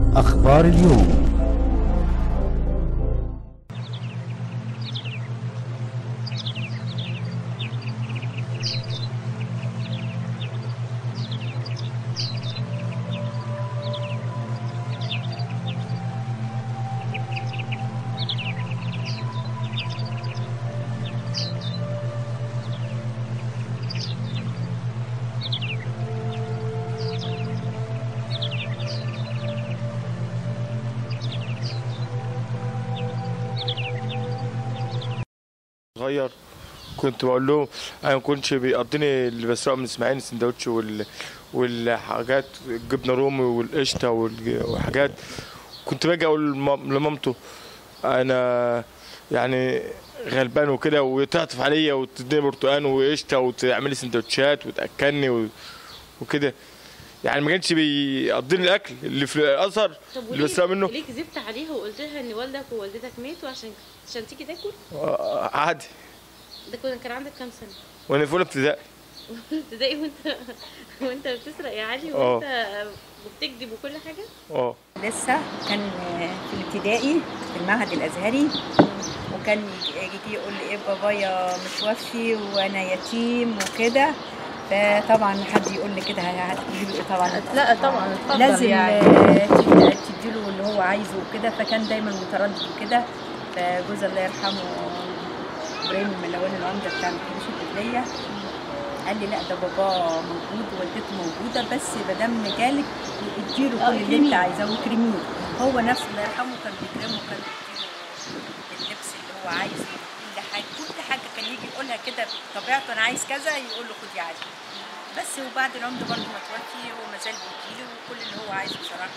أخبار اليوم صغير كنت بقول لهم انا ما كنتش بيقضيني اللي بسرقه من اسماعيل السندوتش وال والحاجات الجبنه رومي والقشطه والج- والحاجات كنت باجي اقول لمام- لمامته انا يعني غلبان وكده وتعطف عليا وتديني برتقان وقشطه وتعملي سندوتشات وتاكلني و- وكده يعني ما كانش بيقضيني الاكل اللي في الاثر طب اللي وليه بسرقه منه ليه كذبت عليها وقلت لها ان والدك ووالدتك ماتوا عشان عشان تيجي تاكل آه، عادي ده كنا كان عندك كام سنه وانا في اولى ابتدائي ابتدائي وانت وانت بتسرق يا علي اه. وانت بتكذب وكل حاجه اه لسه كان في الابتدائي في المعهد الازهري وكان يجي يجي يقول لي ايه بابايا متوفي وانا يتيم وكده فطبعا حد يقول لي كده هتقولي له ايه طبعا لا طبعا اتفضل لازم يعني يعني. تديله اللي هو عايزه وكده فكان دايما متردد وكده فجوز الله يرحمه ابراهيم الملوان العمده بتاع الكنيسه الدوليه قال لي لا ده بابا موجود ووالدته موجوده بس ما دام جالك اديله كل اللي انت عايزاه واكرميه هو نفسه الله يرحمه كان بيكرمه وكان بيديله اللبس اللي هو عايزه كل حاجه كل حاجه كان يجي يقولها كده بطبيعته انا عايز كذا يقول له خدي عادي بس وبعد العمده برضه ما توفي وما زال بيجيلي وكل اللي هو عايزه بصراحه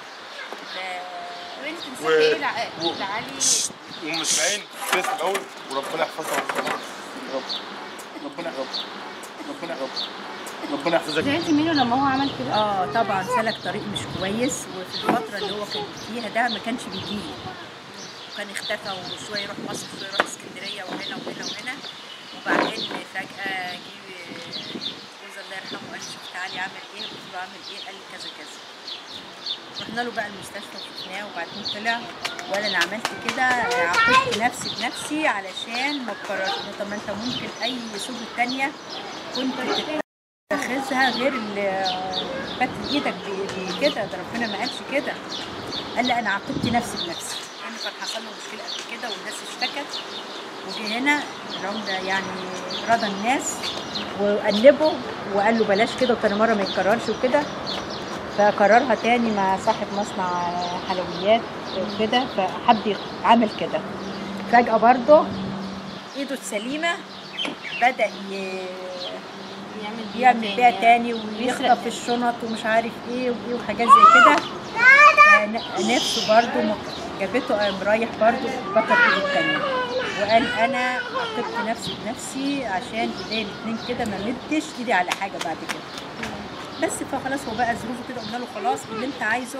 ف- وانت و- تنصحي ايه لع- و- لعلي ام اسماعيل تسلم قوي وربنا يحفظها ويحفظها. يا رب ربنا يحفظها ربنا يحفظها ربنا يحفظك زعلتي منه لما هو عمل كده اه طبعا سلك طريق مش كويس وفي الفتره اللي هو كان فيها ده ما كانش بيجيلي وكان اختفى وشويه يروح مصر وشويه يروح اسكندريه وهنا وهنا وهنا وبعدين فجاه جه جوز الله يرحمه قال لي شوف تعالي عامل ايه قلت له عامل ايه قال لي كذا كذا رحنا له بقى المستشفى وشفناه وبعدين طلع ولا انا عملت كده عاقبت نفسي بنفسي علشان ما تكررش طب ما انت ممكن اي سبل تانية كنت تتخذها غير اللي فات ايدك ب- بكده ده ربنا ما قالش كده قال لا انا عاقبت نفسي بنفسي لان كان حصل له مشكله قبل كده والناس اشتكت وجه هنا العمده يعني رضى الناس وقلبه وقال له بلاش كده وتاني مره ما يتكررش وكده فقررها تاني مع صاحب مصنع حلويات وكده فحب عمل كده فجأة برضه ايده السليمة بدأ ي... يعمل يعمل بيها تاني ويخطف الشنط ومش عارف ايه وايه وحاجات زي كده فن- نفسه برضه م- جابته قام رايح برضه بكر ايده التانية وقال انا عاقبت نفسي بنفسي عشان ايديا الاتنين كده ما مدش ايدي على حاجه بعد كده بس فخلاص هو بقى ظروفه كده قلنا له خلاص اللي انت عايزه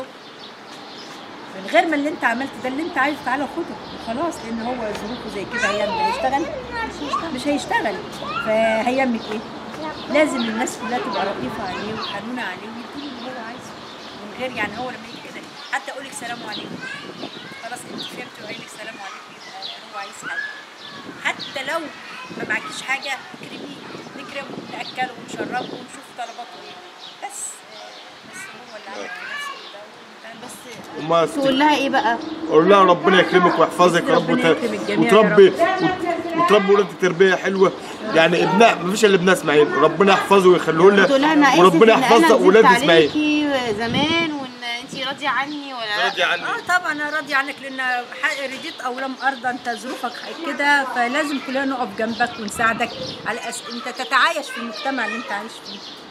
من غير ما اللي انت عملته ده اللي انت عايزه تعالى خده خلاص لان هو ظروفه زي كده هيعمل هيشتغل مش هيشتغل فهيعمل ايه؟ لازم الناس كلها تبقى رقيقه عليه وحنونه عليه ويديله اللي هو عايزه من غير يعني هو لما يجي كده حتى اقول لك سلام عليكم خلاص انت فهمت وقال لك سلام عليكم يبقى هو عايز حاجه حتى لو ما معكيش حاجه اكرميه نكرمه ناكله ونشربه ونشوف طلباته ايه بس آه، بس هو اللي عمل في نفسه كده بس وما تقول لها ايه بقى قول لها ربنا يكرمك ويحفظك يا رب ربنا وت- يكرم الجميع يا وتربي رب. وت- وتربي ولادك تربيه حلوه يعني ابناء ما فيش الا ابناء اسماعيل ربنا يحفظه ويخليه تقول لها لنا انا اسف وربنا ان يحفظ انا ولاد كذبت اسماعيل عليكي زمان وان انت راضيه عني ولا راضي عني اه طبعا انا راضيه عنك لان ح- رضيت او لم ارضى انت ظروفك كده فلازم كلنا نقف جنبك ونساعدك على أس... انت تتعايش في المجتمع اللي انت عايش فيه